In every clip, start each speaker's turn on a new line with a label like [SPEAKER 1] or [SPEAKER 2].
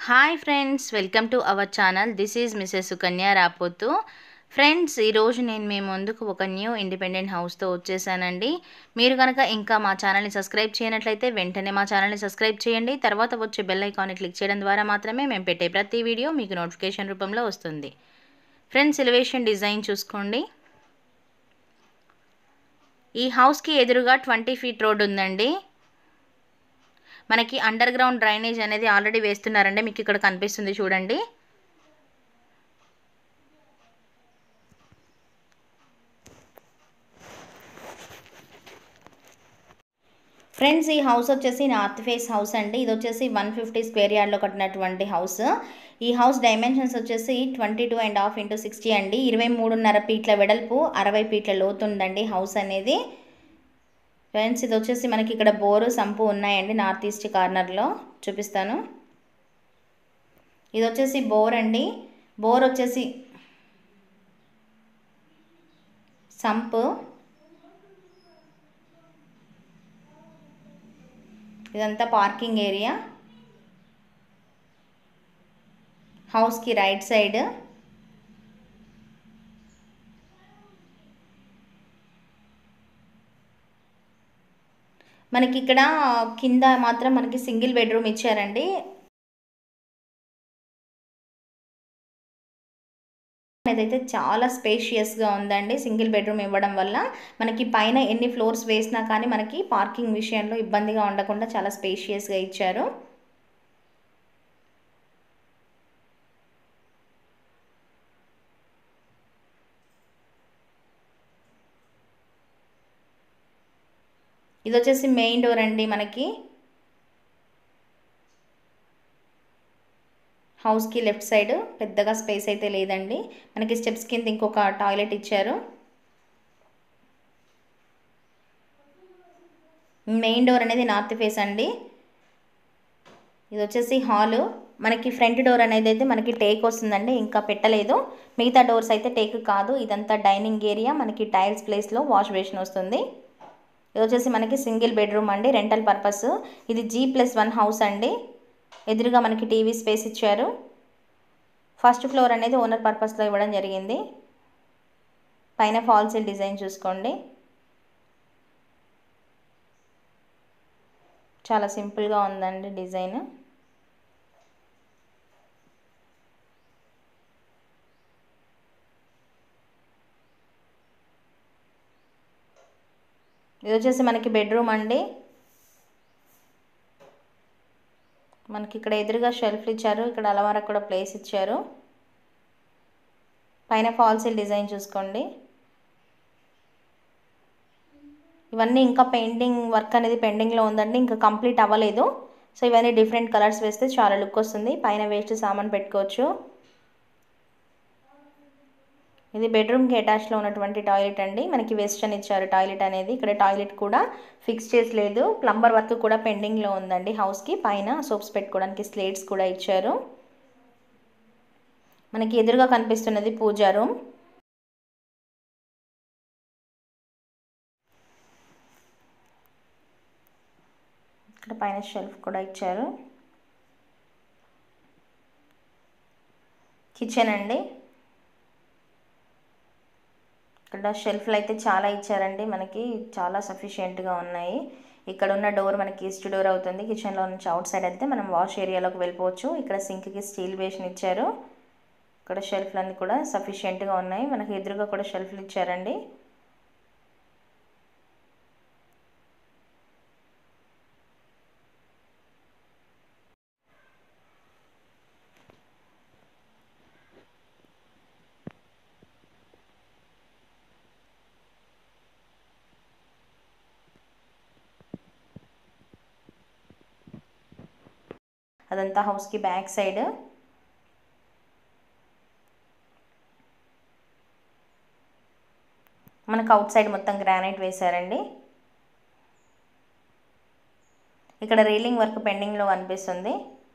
[SPEAKER 1] hi friends welcome to our channel this is Mrs Sukanya Rapothu friends ఈరోజు నేను మీ ముందుకు ఒక న్యూ ఇండిపెండెంట్ హౌస్తో వచ్చేసానండి మీరు కనుక ఇంకా మా ఛానల్ని సబ్స్క్రైబ్ చేయనట్లయితే వెంటనే మా ఛానల్ని సబ్స్క్రైబ్ చేయండి తర్వాత వచ్చే బెల్ ఐకాన్ని క్లిక్ చేయడం ద్వారా మాత్రమే మేము పెట్టే ప్రతి వీడియో మీకు నోటిఫికేషన్ రూపంలో వస్తుంది ఫ్రెండ్స్ ఎలివేషన్ డిజైన్ చూసుకోండి ఈ హౌస్కి ఎదురుగా ట్వంటీ ఫీట్ రోడ్ ఉందండి మనకి అండర్ గ్రౌండ్ డ్రైనేజ్ అనేది ఆల్రెడీ వేస్తున్నారండి మీకు ఇక్కడ కనిపిస్తుంది చూడండి ఫ్రెండ్స్ ఈ హౌస్ వచ్చేసి నార్త్ ఫేస్ హౌస్ అండి ఇది వచ్చేసి వన్ ఫిఫ్టీ స్క్వేర్ యార్డ్లో కట్టినటువంటి హౌస్ ఈ హౌస్ డైమెన్షన్స్ వచ్చేసి twenty two and half into sixty అండి ఇరవై మూడున్నర ఫీట్ల వెడల్పు అరవై ఫీట్ల లోతు ఉందండి హౌస్ అనేది ఫ్రెండ్స్ ఇది వచ్చేసి మనకి ఇక్కడ బోరు సంపు ఉన్నాయండి నార్త్ ఈస్ట్ కార్నర్లో చూపిస్తాను ఇది వచ్చేసి బోర్ అండి బోర్ వచ్చేసి సంపు ఇదంతా పార్కింగ్ ఏరియా హౌస్కి రైట్ సైడ్ మనకి ఇక్కడ కింద మాత్రం మనకి సింగిల్ బెడ్రూమ్ ఇచ్చారండి ఇదైతే చాలా స్పేషియస్గా ఉందండి సింగిల్ బెడ్రూమ్ ఇవ్వడం వల్ల మనకి పైన ఎన్ని ఫ్లోర్స్ వేసినా కానీ మనకి పార్కింగ్ విషయంలో ఇబ్బందిగా ఉండకుండా చాలా స్పేషియస్గా ఇచ్చారు ఇది వచ్చేసి మెయిన్ డోర్ అండి మనకి హౌస్కి లెఫ్ట్ సైడ్ పెద్దగా స్పేస్ అయితే లేదండి మనకి స్టెప్స్ కింద ఇంకొక టాయిలెట్ ఇచ్చారు మెయిన్ డోర్ అనేది నార్త్ ఫేస్ అండి ఇది వచ్చేసి హాలు మనకి ఫ్రంట్ డోర్ అనేది అయితే మనకి టేక్ వస్తుందండి ఇంకా పెట్టలేదు మిగతా డోర్స్ అయితే టేక్ కాదు ఇదంతా డైనింగ్ ఏరియా మనకి టైల్స్ ప్లేస్లో వాష్ బేసిన్ వస్తుంది ఇది వచ్చేసి మనకి సింగిల్ బెడ్రూమ్ అండి రెంటల్ పర్పస్ ఇది జీ ప్లస్ వన్ హౌస్ అండి ఎదురుగా మనకి టీవీ స్పేస్ ఇచ్చారు ఫస్ట్ ఫ్లోర్ అనేది ఓనర్ పర్పస్లో ఇవ్వడం జరిగింది పైన ఫాల్సీల్ డిజైన్ చూసుకోండి చాలా సింపుల్గా ఉందండి డిజైన్ ఇది వచ్చేసి మనకి బెడ్రూమ్ అండి మనకి ఇక్కడ ఎదురుగా షెల్ఫ్ ఇచ్చారు ఇక్కడ అలవారకు కూడా ప్లేస్ ఇచ్చారు పైన ఫాల్సీల్ డిజైన్ చూసుకోండి ఇవన్నీ ఇంకా పెయింటింగ్ వర్క్ అనేది పెండింగ్లో ఉందండి ఇంకా కంప్లీట్ అవ్వలేదు సో ఇవన్నీ డిఫరెంట్ కలర్స్ వేస్తే చాలా లుక్ వస్తుంది పైన వేస్ట్ సామాన్ పెట్టుకోవచ్చు ఇది బెడ్రూమ్కి అటాచ్లో ఉన్నటువంటి టాయిలెట్ అండి మనకి వెస్టర్న్ ఇచ్చారు టాయిలెట్ అనేది ఇక్కడ టాయిలెట్ కూడా ఫిక్స్ చేసలేదు ప్లంబర్ వర్క్ కూడా పెండింగ్లో ఉందండి హౌస్కి పైన సోప్స్ పెట్టుకోవడానికి స్లేట్స్ కూడా ఇచ్చారు మనకి ఎదురుగా కనిపిస్తున్నది పూజా రూమ్ ఇక్కడ పైన షెల్ఫ్ కూడా ఇచ్చారు కిచెన్ అండి ఇక్కడ షెల్ఫ్లు అయితే చాలా ఇచ్చారండి మనకి చాలా సఫిషియెంట్గా ఉన్నాయి ఇక్కడ ఉన్న డోర్ మనకి ఈస్ట్ డోర్ అవుతుంది కిచెన్లో నుంచి అవుట్ సైడ్ అయితే మనం వాష్ ఏరియాలోకి వెళ్ళిపోవచ్చు ఇక్కడ సింక్కి స్టీల్ బేషన్ ఇచ్చారు ఇక్కడ షెల్ఫ్లు అన్నీ కూడా సఫిషియెంట్గా ఉన్నాయి మనకి ఎదురుగా కూడా షెల్ఫ్లు ఇచ్చారండి అదంతా హౌస్కి బ్యాక్ సైడ్ మనకు అవుట్ సైడ్ మొత్తం గ్రానైట్ వేశారండి ఇక్కడ రీలింగ్ వర్క్ పెండింగ్లో కనిపిస్తుంది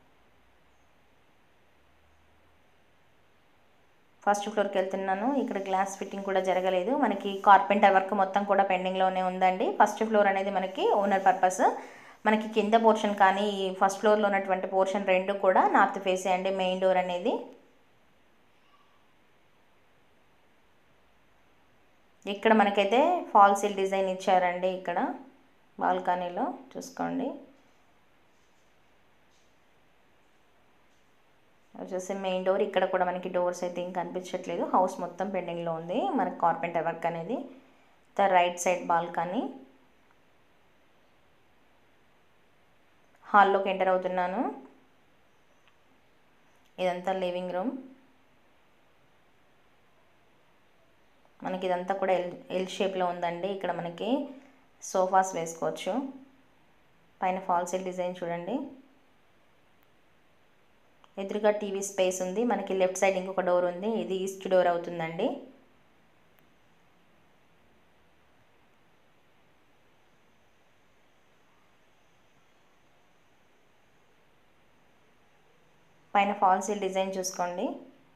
[SPEAKER 1] ఫస్ట్ ఫ్లోర్కి వెళ్తున్నాను ఇక్కడ గ్లాస్ ఫిట్టింగ్ కూడా జరగలేదు మనకి కార్పెంటర్ వర్క్ మొత్తం కూడా పెండింగ్లోనే ఉందండి ఫస్ట్ ఫ్లోర్ అనేది మనకి ఓనర్ పర్పస్ మనకి కింద పోర్షన్ కానీ ఫస్ట్ ఫ్లోర్లో ఉన్నటువంటి పోర్షన్ రెండు కూడా నార్త్ ఫేసే అండి మెయిన్ డోర్ అనేది ఇక్కడ మనకైతే ఫాల్ సీల్ డిజైన్ ఇచ్చారండి ఇక్కడ బాల్కనీలో చూసుకోండి వచ్చేసి మెయిన్ డోర్ ఇక్కడ కూడా మనకి డోర్స్ అయితే ఇంకా కనిపించట్లేదు హౌస్ మొత్తం పెండింగ్లో ఉంది మనకి కార్పెంటర్ వర్క్ అనేది ద రైట్ సైడ్ బాల్కనీ హాల్లోకి ఎంటర్ అవుతున్నాను ఇదంతా లివింగ్ రూమ్ మనకి ఇదంతా కూడా ఎల్ ఎల్ షేప్లో ఉందండి ఇక్కడ మనకి సోఫాస్ వేసుకోవచ్చు పైన ఫాల్సిల్ డిజైన్ చూడండి ఎదురుగా టీవీ స్పేస్ ఉంది మనకి లెఫ్ట్ సైడ్ ఇంకొక డోర్ ఉంది ఇది ఈస్ట్ డోర్ అవుతుందండి పైన ఫాల్సీల్ డిజైన్ చూసుకోండి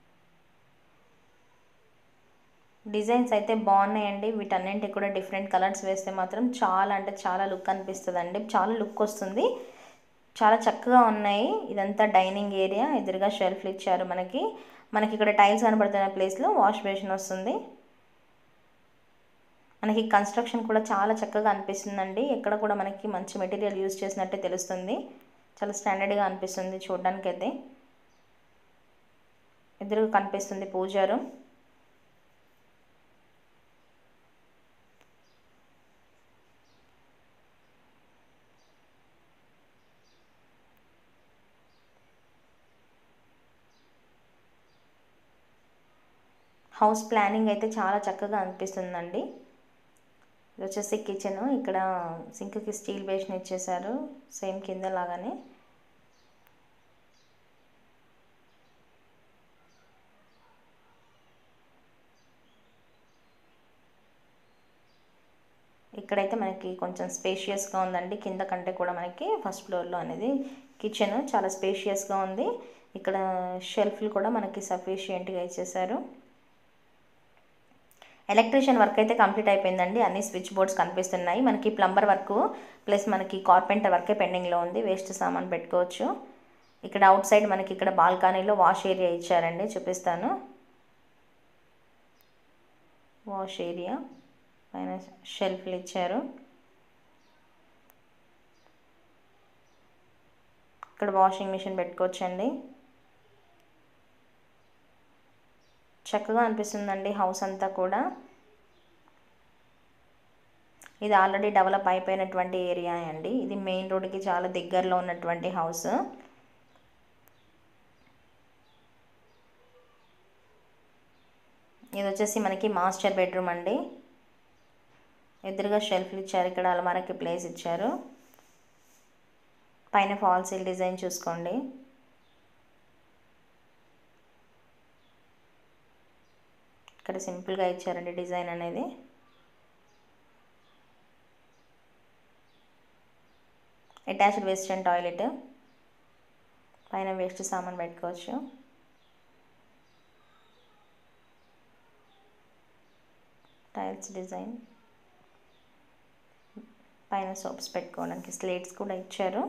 [SPEAKER 1] డిజైన్స్ అయితే బాగున్నాయండి వీటన్నింటికి కూడా డిఫరెంట్ కలర్స్ వేస్తే మాత్రం చాలా అంటే చాలా లుక్ అనిపిస్తుందండి చాలా లుక్ వస్తుంది చాలా చక్కగా ఉన్నాయి ఇదంతా డైనింగ్ ఏరియా ఎదురుగా షెల్ఫ్లు ఇచ్చారు మనకి మనకి ఇక్కడ టైల్స్ కనబడుతున్న ప్లేస్లో వాష్ బేసిన్ వస్తుంది మనకి కన్స్ట్రక్షన్ కూడా చాలా చక్కగా అనిపిస్తుందండి ఎక్కడ కూడా మనకి మంచి మెటీరియల్ యూజ్ చేసినట్టే తెలుస్తుంది చాలా స్టాండర్డ్గా అనిపిస్తుంది చూడడానికైతే ఎదురుగా కనిపిస్తుంది పూజారు హౌస్ ప్లానింగ్ అయితే చాలా చక్కగా అనిపిస్తుందండి ఇది వచ్చేసి కిచెన్ ఇక్కడ సింక్కి స్టీల్ బేషన్ ఇచ్చేసారు సేమ్ కింద లాగానే ఇక్కడైతే మనకి కొంచెం స్పేషియస్గా ఉందండి కింద కంటే కూడా మనకి ఫస్ట్ ఫ్లోర్లో అనేది కిచెన్ చాలా స్పేషియస్గా ఉంది ఇక్కడ షెల్ఫ్లు కూడా మనకి సఫిషియెంట్గా ఇచ్చేసారు ఎలక్ట్రీషియన్ వర్క్ అయితే కంప్లీట్ అయిపోయిందండి అన్ని స్విచ్ బోర్డ్స్ కనిపిస్తున్నాయి మనకి ప్లంబర్ వర్క్ ప్లస్ మనకి కార్పెంటర్ వర్కే పెండింగ్లో ఉంది వేస్ట్ సామాన్ పెట్టుకోవచ్చు ఇక్కడ అవుట్ సైడ్ మనకి ఇక్కడ బాల్కనీలో వాష్ ఏరియా ఇచ్చారండి చూపిస్తాను వాష్ ఏరియా పైన షెల్ఫ్లు ఇచ్చారు ఇక్కడ వాషింగ్ మిషన్ పెట్టుకోవచ్చండి చక్కగా అనిపిస్తుందండి హౌస్ అంతా కూడా ఇది ఆల్రెడీ డెవలప్ అయిపోయినటువంటి ఏరియా అండి ఇది మెయిన్ రోడ్కి చాలా దగ్గరలో ఉన్నటువంటి హౌస్ ఇది వచ్చేసి మనకి మాస్టర్ బెడ్రూమ్ అండి ఎదురుగా షెల్ఫ్లు ఇచ్చారు ఇక్కడ అలమారకి ప్లేస్ ఇచ్చారు పైన ఫాల్సీల్ డిజైన్ చూసుకోండి ఇక్కడ సింపుల్గా ఇచ్చారండి డిజైన్ అనేది అటాచ్డ్ వెస్ట్రన్ టాయిలెట్ పైన వేస్ట్ సామాన్ పెట్టుకోవచ్చు టైల్స్ డిజైన్ పైన సోప్స్ పెట్టుకోవడానికి స్లేట్స్ కూడా ఇచ్చారు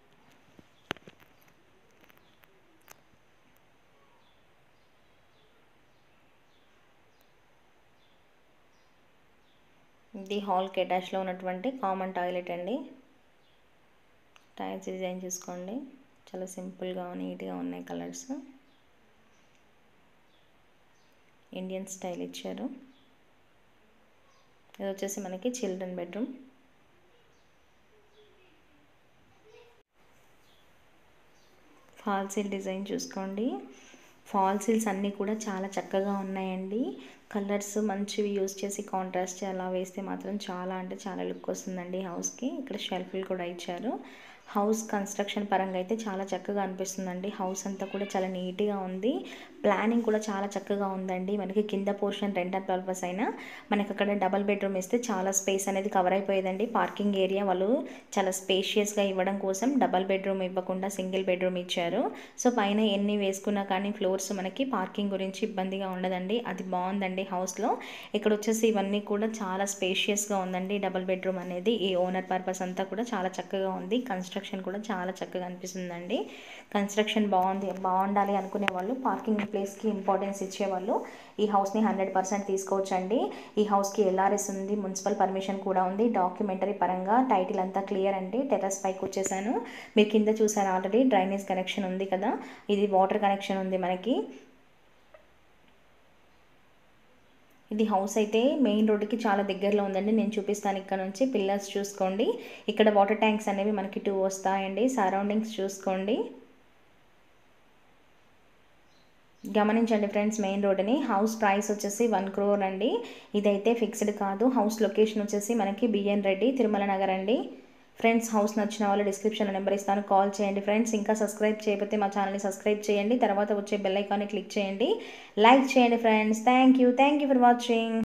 [SPEAKER 1] ఇది హాల్కి అటాచ్లో ఉన్నటువంటి కామన్ టాయిలెట్ అండి టైల్స్ డిజైన్ చూసుకోండి చాలా సింపుల్గా నీట్గా ఉన్నాయి కలర్స్ ఇండియన్ స్టైల్ ఇచ్చారు ఇది వచ్చేసి మనకి చిల్డ్రన్ బెడ్రూమ్ ఫాల్సిల్ డిజైన్ చూసుకోండి ఫాల్సిల్స్ అన్నీ కూడా చాలా చక్కగా ఉన్నాయండి కలర్స్ మంచివి యూస్ చేసి కాంట్రాస్ట్ అలా వేస్తే మాత్రం చాలా అంటే చాలా లుక్ వస్తుందండి హౌస్కి ఇక్కడ షెల్ఫ్లు కూడా ఇచ్చారు హౌస్ కన్స్ట్రక్షన్ పరంగా అయితే చాలా చక్కగా అనిపిస్తుందండి హౌస్ అంతా కూడా చాలా నీట్గా ఉంది ప్లానింగ్ కూడా చాలా చక్కగా ఉందండి మనకి కింద పోర్షన్ రెంటల్ పర్పస్ అయినా మనకి అక్కడ డబల్ బెడ్రూమ్ ఇస్తే చాలా స్పేస్ అనేది కవర్ అయిపోయేదండి పార్కింగ్ ఏరియా వాళ్ళు చాలా స్పేషియస్గా ఇవ్వడం కోసం డబల్ బెడ్రూమ్ ఇవ్వకుండా సింగిల్ బెడ్రూమ్ ఇచ్చారు సో పైన ఎన్ని వేసుకున్నా కానీ ఫ్లోర్స్ మనకి పార్కింగ్ గురించి ఇబ్బందిగా ఉండదండి అది బాగుందండి హౌస్లో ఇక్కడ వచ్చేసి ఇవన్నీ కూడా చాలా స్పేషియస్గా ఉందండి డబల్ బెడ్రూమ్ అనేది ఈ ఓనర్ పర్పస్ అంతా కూడా చాలా చక్కగా ఉంది కన్స్ట్రక్షన్ కూడా చాలా చక్కగా అనిపిస్తుందండి కన్స్ట్రక్షన్ బాగుంది బాగుండాలి అనుకునే వాళ్ళు పార్కింగ్ ప్లేస్కి ఇంపార్టెన్స్ ఇచ్చేవాళ్ళు ఈ హౌస్ని హండ్రెడ్ పర్సెంట్ తీసుకోవచ్చండి ఈ హౌస్కి ఎల్ఆర్ఎస్ ఉంది మున్సిపల్ పర్మిషన్ కూడా ఉంది డాక్యుమెంటరీ పరంగా టైటిల్ అంతా క్లియర్ అండి టెర్రస్ పైకి వచ్చేసాను మీరు కింద చూసారు ఆల్రెడీ డ్రైనేజ్ కనెక్షన్ ఉంది కదా ఇది వాటర్ కనెక్షన్ ఉంది మనకి ఇది హౌస్ అయితే మెయిన్ రోడ్డుకి చాలా దగ్గరలో ఉందండి నేను చూపిస్తాను ఇక్కడ నుంచి పిల్లర్స్ చూసుకోండి ఇక్కడ వాటర్ ట్యాంక్స్ అనేవి మనకి టూ వస్తాయండి సరౌండింగ్స్ చూసుకోండి గమనించండి ఫ్రెండ్స్ మెయిన్ రోడ్ని హౌస్ ప్రైస్ వచ్చేసి వన్ క్రోర్ అండి ఇదైతే ఫిక్స్డ్ కాదు హౌస్ లొకేషన్ వచ్చేసి మనకి బిఎన్ రెడ్డి తిరుమల నగర్ అండి ఫ్రెండ్స్ హౌస్ నచ్చిన వాళ్ళు డిస్క్రిప్షన్లో నెంబర్ ఇస్తాను కాల్ చేయండి ఫ్రెండ్స్ ఇంకా సబ్స్క్రైబ్ చేయకపోతే మా ఛానల్ని సబ్స్క్రైబ్ చేయండి తర్వాత వచ్చే బెల్ ఐకాన్ని క్లిక్ చేయండి లైక్ చేయండి friends thank you thank you for watching